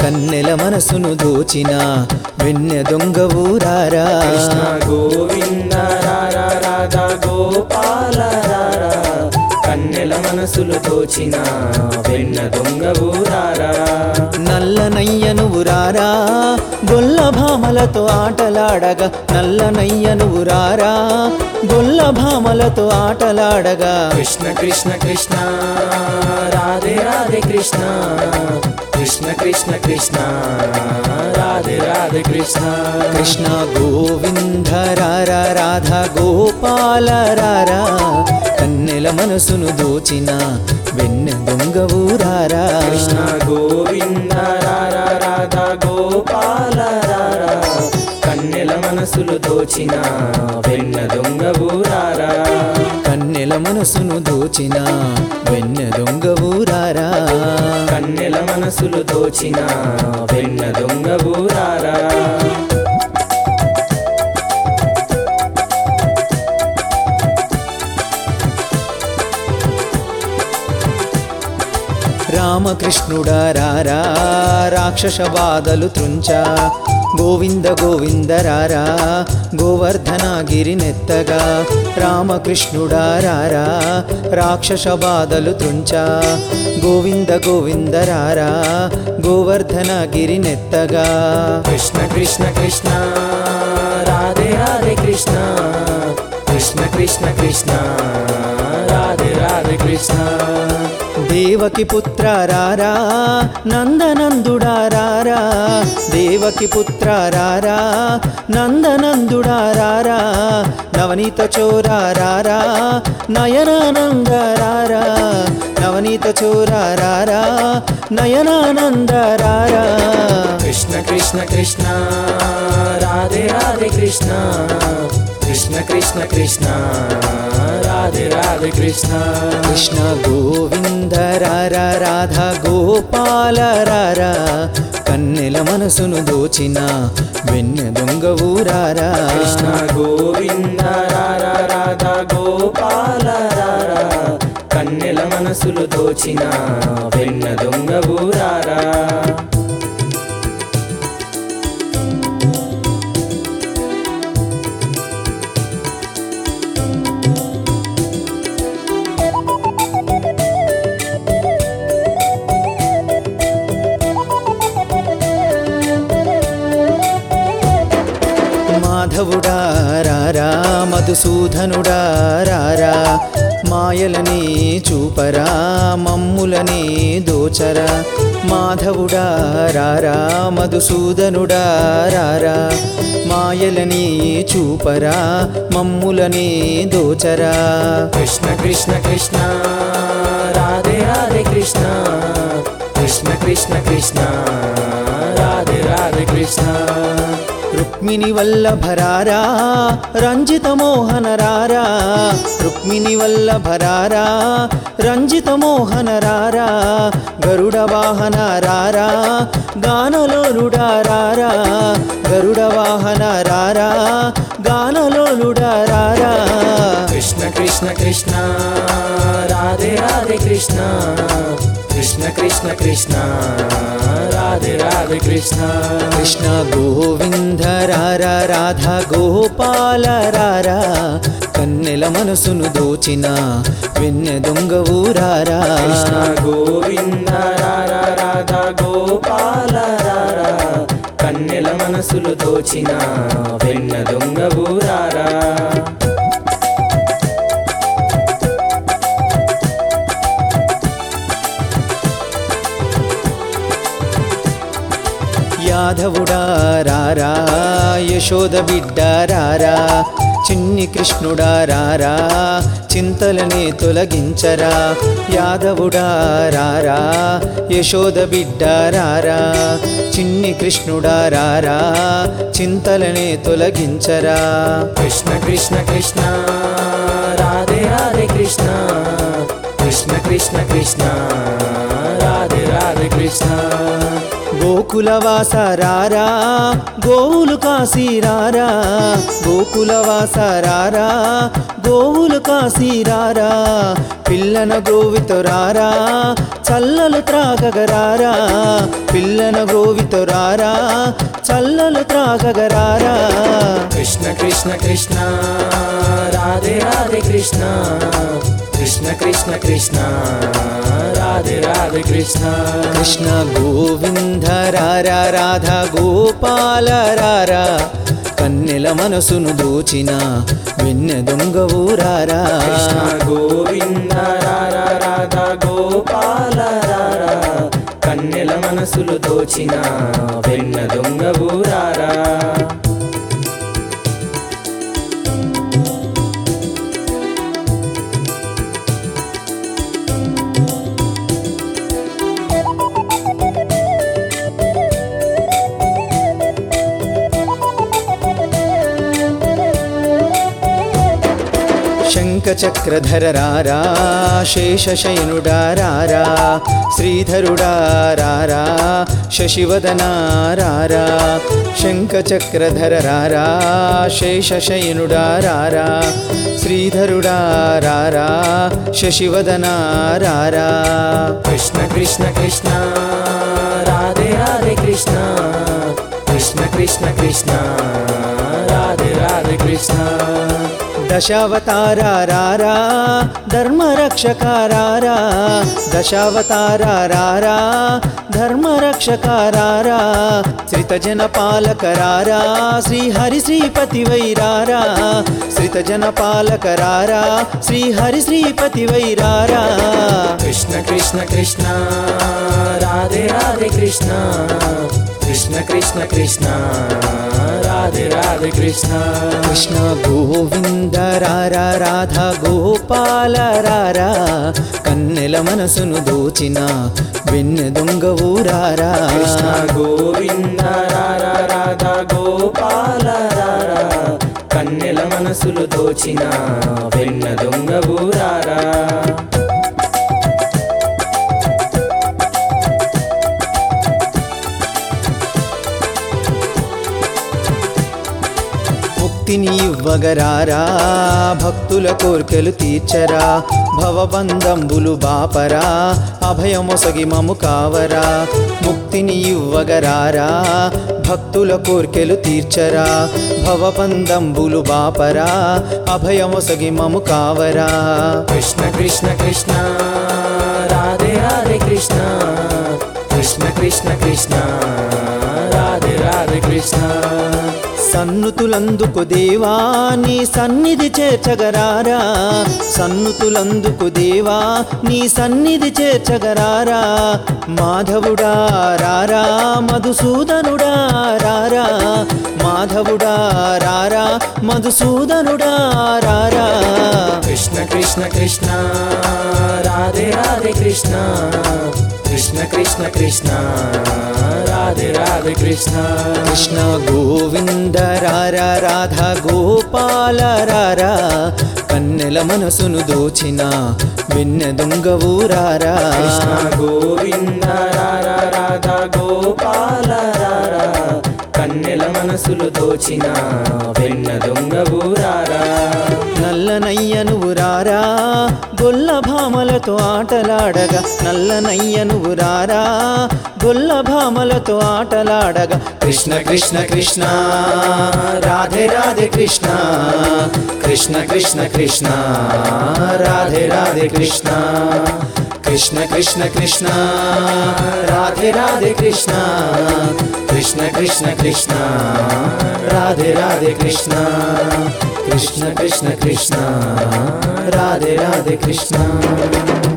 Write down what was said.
కన్నెల మనసును దోచిన వెన్నె దొంగ ఊరారా కృష్ణ గోవింద రారా రాధా గోపాల రారా కన్నెల మనసులు తోచిన వెన్న దొంగ ఊరారా నల్లనయ్యను ఊరారా గొల్ల భామలతో ఆటలాడగా నల్లనయ్యను ఊరారా గొల్ల భామలతో ఆటలాడగా కృష్ణ కృష్ణ కృష్ణ రాధే రాధే కృష్ణ కృష్ణ కృష్ణ కృష్ణ రాధే రాధే కృష్ణ కృష్ణ గోవింద రారా రాధా గోపాల రారా కన్నెల మనసును దోచిన వెన్నె దొంగ ఊరారా కృష్ణ గోవింద రారా రాధా గోపాల రారా కన్నెల మనసులు దోచిన వెన్న దొంగ ఊరారా కన్నెల మనసును దోచిన వెన్నె దొంగ ఊరారా కన్నెల మనసులు దోచిన వెన్న దొంగ ఊరారా రామకృష్ణుడా రారా రాక్షస బాధలు త్రుంచా గోవింద గోవింద రారా గోవర్ధనగిరి నెత్తగా రామకృష్ణుడా రారా రాక్షస బాధలు త్రుంచా గోవింద గోవింద రారా గోవర్ధనగిరి నెత్తగా కృష్ణ కృష్ణ కృష్ణ రాధే రాధే కృష్ణ కృష్ణ కృష్ణ కృష్ణ రాధే రాధే కృష్ణ దేవకి పుత్ర రారా నందనందుడా రారా దేవకి పుత్ర రారా నందనందుడా రారా నవనీత చోరా రారా నయనానంద రారా నవనీత చోరా రారా నయనానంద రారా కృష్ణ కృష్ణ కృష్ణ రాధే రాధే కృష్ణ కృష్ణ కృష్ణ కృష్ణ రాధే రాధే కృష్ణ కృష్ణ గోవింద రారా రాధా గోపాల రారా కన్నెల మనసును దోచిన వెన్నె దొంగ ఊరారా కృష్ణ గోవింద రారా రాధా గోపాల రారా కన్నెల మనసులు దోచిన వెన్న దొంగ ఊరారా మాధవుడా రారా మధుసూదనుడా రారా మాయలని చూపరా మమ్ములని దోచరా మాధవుడా రారా మధుసూదనుడా రారా మాయలని చూపరా మమ్ములని దోచరా కృష్ణ కృష్ణ కృష్ణ రాధే రాధే కృష్ణ కృష్ణ కృష్ణ కృష్ణ రాధే రాధే కృష్ణ రుక్మిణి వల్లభరారా రంజిత మోహన రారా రుక్మిణి వల్లభరారా రంజిత మోహన రారా గరుడ వాహన రారా గానలోలుడా రారా గరుడ వాహన రారా గానలోలుడా రారా కృష్ణ కృష్ణ కృష్ణ రాధే రాధే కృష్ణ కృష్ణ కృష్ణ కృష్ణ రాధే రాధే కృష్ణ కృష్ణ గోవింద రారా రాధా గోపాల రారా కన్నెల మనసును దోచిన వెన్నె దొంగ ఊరారా కృష్ణ గోవింద రారా రాధా గోపాల రారా కన్నెల మనసులు దోచిన వెన్న దొంగ ఊరారా యాదవుడా రారా యశోద బిడ్డ రారా చిన్ని కృష్ణుడా రారా చింతలనే తొలగించరా యాదవుడా రారా యశోద బిడ్డ రారా చిన్ని కృష్ణుడా రారా చింతలనే తొలగించరా కృష్ణ కృష్ణ కృష్ణ రాధే రాధే కృష్ణ కృష్ణ కృష్ణ కృష్ణ రాధే రాధే కృష్ణ గోకులవాస రారా గోవులు కాశీరారా గోకులవాస రారా గోవులు కాశీరారా పిల్లన గోవితో రారా చల్లలు త్రాగగరారా పిల్లన గోవితో రారా చల్లలు త్రాగగరారా కృష్ణ కృష్ణ కృష్ణ రాధే రాధే కృష్ణ కృష్ణ కృష్ణ కృష్ణ రాధే రాధే కృష్ణ కృష్ణ గోవింద రారా రాధా గోపాల రారా కన్నెల మనసును దోచిన వెన్నె దొంగవు రారా కృష్ణ గోవింద రారా రాధా గోపాల రారా కన్నెల మనసులు దోచిన వెన్న దొంగ ఊరారా శంఖ చక్రధర రారా శేషశయనుడా రారా శ్రీధరుడా రారా శశివదనా రారా శంఖ చక్రధర రారా శేషశయనుడా రారా శ్రీధరుడా రారా శశివదనా రారా కృష్ణ కృష్ణ కృష్ణ రాధే రాధే కృష్ణ కృష్ణ కృష్ణ కృష్ణ రాధే రాధే కృష్ణ దశావతార రారా ధర్మరక్షక రారా దశావతార రారా ధర్మరక్షక రారా శ్రితజన పాలక రారా శ్రీహరి శ్రీపతి వైరారా శ్రితజన పాలక రారా శ్రీహరి శ్రీపతి వైరారా కృష్ణ కృష్ణ కృష్ణ రాధే రాధే కృష్ణ కృష్ణ కృష్ణ కృష్ణ రాధే రాధే కృష్ణ కృష్ణ గోవింద రారా రాధా గోపాల రారా కన్నెల మనసును దోచిన వెన్నె దొంగవు రారా కృష్ణ గోవింద రారా రాధా గోపాల రారా కన్నెల మనసులు దోచిన వెన్న దొంగ ఊరారా ముక్తిని ఇవ్వగరారా భక్తుల కోర్కెలు తీర్చరా భవబంధంబులు బాపరా అభయమొసగి మము కావరా ముక్తిని ఇవ్వగరారా భక్తుల కోర్కెలు తీర్చరా భవబంధంబులు బాపరా అభయమొసగి మము కావరా కృష్ణ కృష్ణ కృష్ణ రాధే రాధే కృష్ణ కృష్ణ కృష్ణ కృష్ణ రాధే రాధే కృష్ణ సన్నుతులందుకు దేవా నీ సన్నిధి చేర్చగరారా సన్నుతులందుకు దేవా నీ సన్నిధి చేర్చగరారా మాధవుడా రారా మధుసూదనుడా రారా మాధవుడా రారా మధుసూదనుడా రారా కృష్ణ కృష్ణ కృష్ణ రాధే రాధే కృష్ణ కృష్ణ కృష్ణ కృష్ణ రాధే రాధే కృష్ణ కృష్ణ గోవింద రారా రాధా గోపాల రారా కన్నెల మనసును దోచిన వెన్నె దొంగవు రారా కృష్ణ గోవింద రారా రాధా గోపాల రారా కన్నెల మనసులు దోచిన వెన్న దొంగ ఊరారా నల్లనయ్యను రారా గొల్ల భామలతో ఆటలాడగా నల్లనయ్యను రారా గొల్ల భామలతో ఆటలాడగా కృష్ణ కృష్ణ కృష్ణ రాధే రాధే కృష్ణ కృష్ణ కృష్ణ కృష్ణ రాధే రాధే కృష్ణ కృష్ణ కృష్ణ కృష్ణ రాధే రాధే కృష్ణ కృష్ణ కృష్ణ కృష్ణ రాధే రాధే కృష్ణ కృష్ణ కృష్ణ కృష్ణ రాధే రాధే కృష్ణ